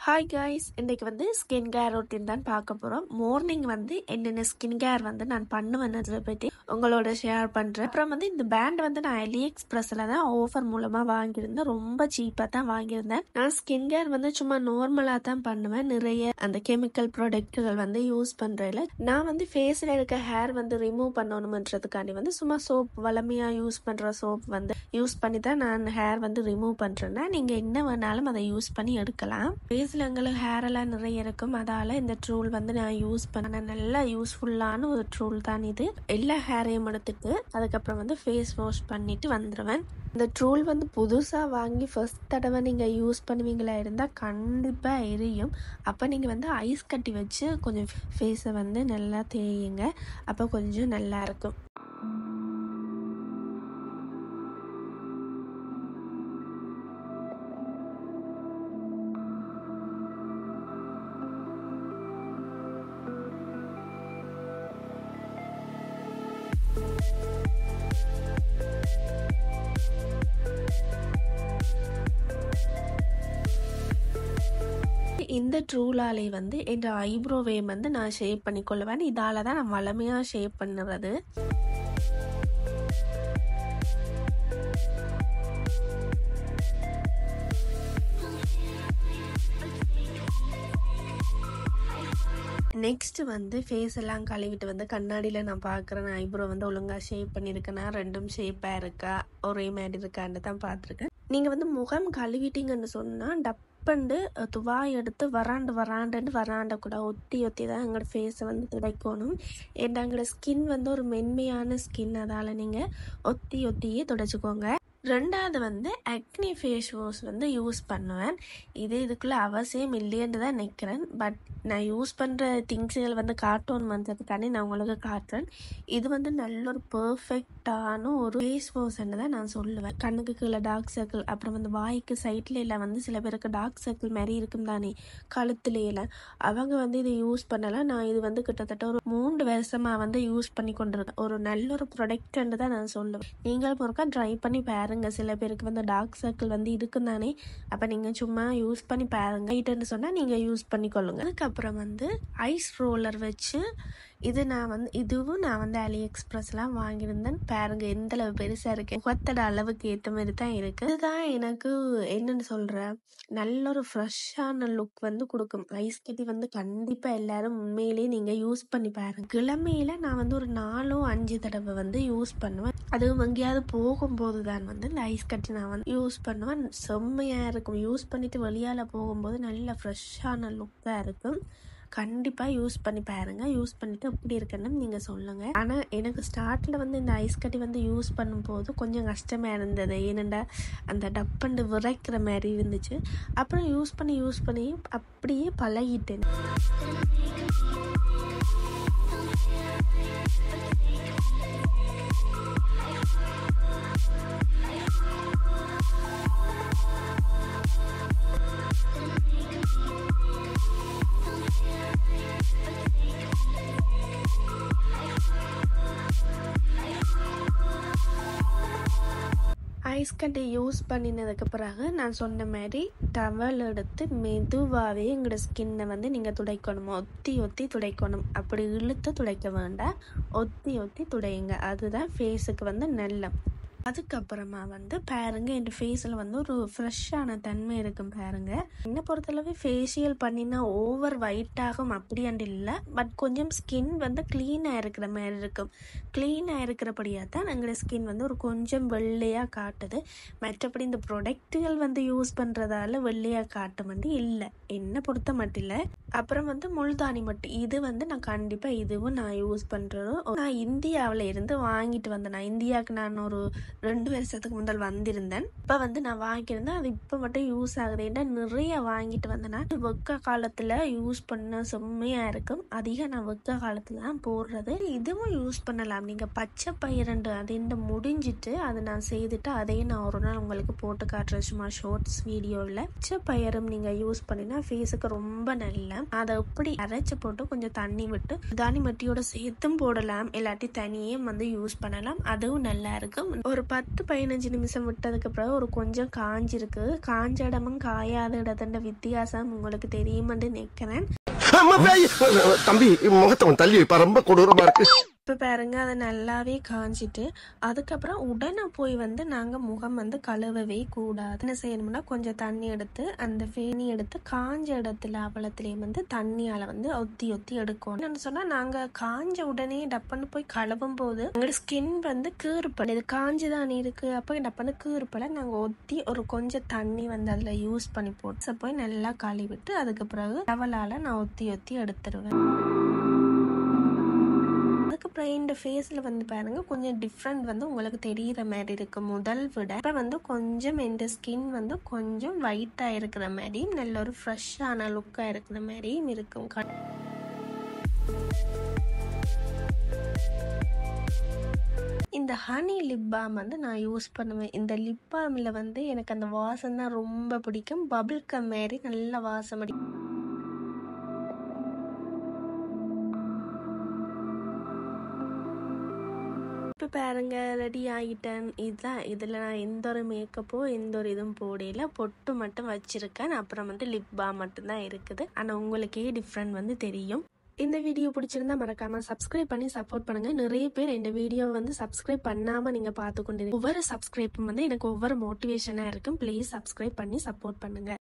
Hi guys இன்னைக்கு வந்து skin care routine தான் பார்க்க போகிறோம் மார்னிங் வந்து என்னென்ன ஸ்கின் கேர் வந்து நான் பண்ணுவேன்றதை பற்றி உங்களோட ஷேர் பண்ணுறேன் அப்புறம் வந்து இந்த பேண்ட் வந்து நான் அலி எக்ஸ்பிரஸில் தான் ஆஃபர் மூலமாக வாங்கியிருந்தேன் ரொம்ப சீப்பாக தான் வாங்கியிருந்தேன் நான் ஸ்கின் கேர் வந்து சும்மா நார்மலாக தான் பண்ணுவேன் நிறைய அந்த கெமிக்கல் ப்ராடக்ட்டுகள் வந்து யூஸ் பண்ணுறதில்ல நான் வந்து ஃபேஸில் இருக்க ஹேர் வந்து ரிமூவ் பண்ணணுமன்றதுக்காண்டி வந்து சும்மா சோப் வளமையாக யூஸ் பண்ணுற சோப் வந்து யூஸ் பண்ணி தான் நான் ஹேர் வந்து ரிமூவ் பண்ணுறேன்னா நீங்கள் என்ன வேணாலும் அதை யூஸ் பண்ணி எடுக்கலாம் ஃபேஸில் எங்களுக்கு ஹேர் எல்லாம் நிறைய இருக்கும் அதால் இந்த ட்ரூல் வந்து நான் யூஸ் பண்ண நல்லா யூஸ்ஃபுல்லான ஒரு ட்ரூல் தான் இது எல்லா ஹேரையும் எடுத்துட்டு அதுக்கப்புறம் வந்து ஃபேஸ் வாஷ் பண்ணிட்டு வந்துடுவேன் இந்த ட்ரூல் வந்து புதுசாக வாங்கி ஃபர்ஸ்ட் தடவை நீங்கள் யூஸ் பண்ணுவீங்களா இருந்தால் கண்டிப்பாக எரியும் அப்போ நீங்கள் வந்து ஐஸ் கட்டி வச்சு கொஞ்சம் ஃபேஸை வந்து நல்லா தேயுங்க அப்போ கொஞ்சம் நல்லா இருக்கும் இந்த ட்ரூலாலே வந்து என் ஐப்ரோவே வந்து நான் ஷேப் பண்ணி கொள்ளுவேன் இதால தான் நான் வளமையாக ஷேப் பண்ணுறது நெக்ஸ்ட் வந்து ஃபேஸ் எல்லாம் கழுவிட்டு வந்து கண்ணாடியில் நான் பார்க்குறேன் ஐப்ரோ வந்து ஒழுங்காக ஷேப் பண்ணியிருக்கேனா ரெண்டும் ஷேப்பாக இருக்கா ஒரே மாதிரி இருக்கான்னு தான் பார்த்துருக்கேன் நீங்கள் வந்து முகம் கழுவிட்டீங்கன்னு சொன்னால் டப்பண்டு துவாய் எடுத்து வராண்டு வராண்டுன்னு வராண்ட கூட ஒத்தி ஒத்தி தான் எங்களோட ஃபேஸை வந்து துடைக்கணும் ஏன்னா எங்களோட ஸ்கின் வந்து ஒரு மென்மையான ஸ்கின் அதால் நீங்கள் ஒத்தி ஒத்தியே துடைச்சிக்கோங்க ரெண்டாவது வந்து அக்னி ஃபேஸ் வாஷ் வந்து யூஸ் பண்ணுவேன் இது இதுக்குள்ளே அவசியம் இல்லையன்னு தான் நிற்கிறேன் பட் நான் யூஸ் பண்ணுற திங்ஸுகள் வந்து கார்ட்டூன் வந்ததுக்காண்டி நான் உங்களுக்கு காட்டுறேன் இது வந்து நல்ல ஒரு பர்ஃபெக்டான ஒரு ஃபேஸ் வாஷ்ன்னு தான் நான் சொல்லுவேன் கண்ணுக்கு கீழே டார்க் சர்க்கிள் அப்புறம் வந்து வாய்க்கு சைட்ல எல்லாம் வந்து சில பேருக்கு டார்க் சர்க்கிள் மாதிரி இருக்கும் தானே கழுத்துலையில அவங்க வந்து இதை யூஸ் பண்ணலாம் நான் இது வந்து கிட்டத்தட்ட ஒரு மூன்று வருஷமாக வந்து யூஸ் பண்ணி கொண்டிருக்கேன் ஒரு நல்ல ஒரு ப்ரொடக்ட்ன்னு தான் நான் சொல்லுவேன் நீங்கள் ஒருக்கா ட்ரை பண்ணி பாருங்க சில பேருக்கு வந்து டார்க் சர்க்கிள் வந்து இருக்கும் தானே அப்போ நீங்கள் சும்மா யூஸ் பண்ணி பாருங்க ஹீட்டுன்னு சொன்னால் நீங்கள் யூஸ் பண்ணிக்கொள்ளுங்க அதுக்கப்புறம் வந்து ஐஸ் ரோலர் வச்சு இது நான் வந்து இதுவும் நான் வந்து அலி எக்ஸ்பிரஸ்லாம் வாங்கியிருந்தேன் பாருங்க எந்த அளவு பெருசாக இருக்கு முகத்தோட அளவுக்கு ஏற்ற மாதிரி தான் இருக்கு இதுதான் எனக்கு என்னன்னு சொல்கிறேன் நல்ல ஒரு ஃப்ரெஷ்ஷான லுக் வந்து கொடுக்கும் ஐஸ் கட்டி வந்து கண்டிப்பாக எல்லாரும் உண்மையிலேயே நீங்கள் யூஸ் பண்ணி பாருங்க கிழமையில நான் வந்து ஒரு நாலோ அஞ்சு தடவை வந்து யூஸ் பண்ணுவேன் அதுவும் எங்கேயாவது போகும்போது தான் வந்து இந்த ஐஸ் கட்டி நான் வந்து யூஸ் பண்ணுவேன் செம்மையாக இருக்கும் யூஸ் பண்ணிட்டு வெளியால் போகும்போது நல்ல ஃப்ரெஷ்ஷான லுக்காக இருக்கும் கண்டிப்பாக யூஸ் பண்ணி பாருங்க யூஸ் பண்ணிட்டு எப்படி இருக்குன்னு நீங்கள் சொல்லுங்கள் ஆனால் எனக்கு ஸ்டார்டில் வந்து இந்த ஐஸ் கட்டி வந்து யூஸ் பண்ணும்போது கொஞ்சம் கஷ்டமாக இருந்தது ஏனெண்டா அந்த டப்பண்டு விரைக்கிற மாதிரி இருந்துச்சு அப்புறம் யூஸ் பண்ணி யூஸ் பண்ணி அப்படியே பழகிட்டேன் ஐஸ் கட்டி யூஸ் பண்ணினதுக்கு பிறகு நான் சொன்ன மாதிரி டவல் எடுத்து மெதுவாகவே எங்களோட ஸ்கின்னை வந்து நீங்கள் துடைக்கணும் ஒத்தி ஒத்தி துடைக்கணும் அப்படி இழுத்து துடைக்க வேண்டாம் ஒத்தி ஒத்தி துடையுங்க அதுதான் ஃபேஸுக்கு வந்து நல்ல அதுக்கப்புறமா வந்து பாருங்க என் ஃபேஸில் வந்து ஒரு ஃப்ரெஷ்ஷான தன்மை இருக்கும் பாருங்க என்னை பொறுத்தளவு ஃபேஷியல் பண்ணினா ஓவர் ஒயிட் ஆகும் அப்படியாண்டு இல்லை பட் கொஞ்சம் ஸ்கின் வந்து க்ளீனாக இருக்கிற மாதிரி இருக்கும் க்ளீனாக இருக்கிறபடியாக தான் எங்களோட ஸ்கின் வந்து ஒரு கொஞ்சம் வெள்ளையாக காட்டுது மற்றபடி இந்த ப்ரொடக்ட்டுகள் வந்து யூஸ் பண்ணுறதால வெள்ளையாக காட்ட வந்து இல்லை என்னை பொறுத்த மட்டும் இல்லை அப்புறம் வந்து முல்தானி மட்டும் இது வந்து நான் கண்டிப்பாக இதுவும் நான் யூஸ் பண்ணுறதும் நான் இந்தியாவில் இருந்து வாங்கிட்டு வந்தேன் நான் இந்தியாவுக்கு நான் ஒரு ரெண்டு வருஷத்துக்கு முதல் வந்திருந்தேன் இப்போ வந்து நான் வாங்கியிருந்தேன் அது இப்போ மட்டும் யூஸ் ஆகுது ஏன்னா நிறைய வாங்கிட்டு வந்தேன்னா வெக்க காலத்தில் யூஸ் பண்ண செம்மையாக இருக்கும் அதிகம் நான் வெக்க காலத்தில் தான் போடுறது இதுவும் யூஸ் பண்ணலாம் நீங்கள் பச்சை பயிரண்டு அது இந்த முடிஞ்சிட்டு அதை நான் செய்துட்டு அதையும் நான் ஒரு நாள் உங்களுக்கு போட்டு காட்டுறேன் சும்மா ஷார்ட்ஸ் வீடியோவில் பச்சை பயிரும் நீங்கள் யூஸ் பண்ணினா ஃபேஸுக்கு ரொம்ப நல்ல அதை எப்படி அரைச்சி போட்டு கொஞ்சம் தண்ணி விட்டு தானி மட்டியோட சேர்த்தும் போடலாம் இல்லாட்டி தனியே வந்து யூஸ் பண்ணலாம் அதுவும் நல்லா இருக்கும் ஒரு பத்து பதினஞ்சு நிமிஷம் விட்டதுக்கு பிறகு ஒரு கொஞ்சம் காஞ்சிருக்கு காஞ்ச இடமும் காயாத இடத்துல வித்தியாசம் உங்களுக்கு தெரியுமென்று நினைக்கிறேன் அம்மா பேய். தம்பி முகத்தை கொஞ்சம் தள்ளி வைப்பா ரொம்ப கொடூரமா இருக்கு இப்போ பாருங்க அதை நல்லாவே காஞ்சிட்டு அதுக்கப்புறம் உடனே போய் வந்து நாங்கள் முகம் வந்து கழுவவே கூடாது என்ன செய்யணும்னா கொஞ்சம் தண்ணி எடுத்து அந்த ஃபேனி எடுத்து காஞ்ச இடத்துல அவலத்துலேயும் வந்து தண்ணியால் வந்து ஒத்தி ஒத்தி எடுக்கணும் என்னன்னு சொன்னால் நாங்கள் காஞ்ச உடனே டப்புன்னு போய் கழுவும் போது எங்களோட ஸ்கின் வந்து கீறுப்பல் இது காஞ்சு தானே இருக்குது அப்போ டப்புன்னு கீறுப்பலை நாங்கள் ஒத்தி ஒரு கொஞ்சம் தண்ணி வந்து அதில் யூஸ் பண்ணி போட்டு போய் நல்லா கழுவிட்டு அதுக்கு பிறகு டவலால் நான் ஒத்தி ஒத்தி எடுத்துருவேன் அதுக்கப்புறம் இந்த ஃபேஸில் வந்து பாருங்க கொஞ்சம் டிஃப்ரெண்ட் வந்து உங்களுக்கு தெரிகிற மாதிரி இருக்கு முதல் விட இப்போ வந்து கொஞ்சம் இந்த ஸ்கின் வந்து கொஞ்சம் ஒயிட்டாக இருக்கிற மாதிரியும் நல்ல ஒரு ஃப்ரெஷ்ஷான லுக்காக இருக்கிற மாதிரியும் இருக்கும் க- இந்த ஹனி லிப் பாம் வந்து நான் யூஸ் பண்ணுவேன் இந்த லிப் பாமில் வந்து எனக்கு அந்த வாசம் தான் ரொம்ப பிடிக்கும் பபிள் கம் மாதிரி நல்ல வாசம் அடி இப்போ பாருங்க ரெடி ஆகிட்டேன் இதுதான் இதில் நான் எந்த ஒரு மேக்கப்போ எந்த ஒரு இதுவும் போடையில பொட்டு மட்டும் வச்சிருக்கேன் அப்புறம் வந்து லிப் பாம் மட்டும்தான் இருக்குது ஆனால் உங்களுக்கே டிஃப்ரெண்ட் வந்து தெரியும் இந்த வீடியோ பிடிச்சிருந்தா மறக்காம சப்ஸ்கிரைப் பண்ணி சப்போர்ட் பண்ணுங்க நிறைய பேர் இந்த வீடியோ வந்து சப்ஸ்கிரைப் பண்ணாம நீங்க பார்த்து கொண்டு ஒவ்வொரு சப்ஸ்கிரைப்பும் வந்து எனக்கு ஒவ்வொரு மோட்டிவேஷனா இருக்கும் ப்ளீஸ் சப்ஸ்கிரைப் பண்ணி சப்போர்ட் பண்ணுங்க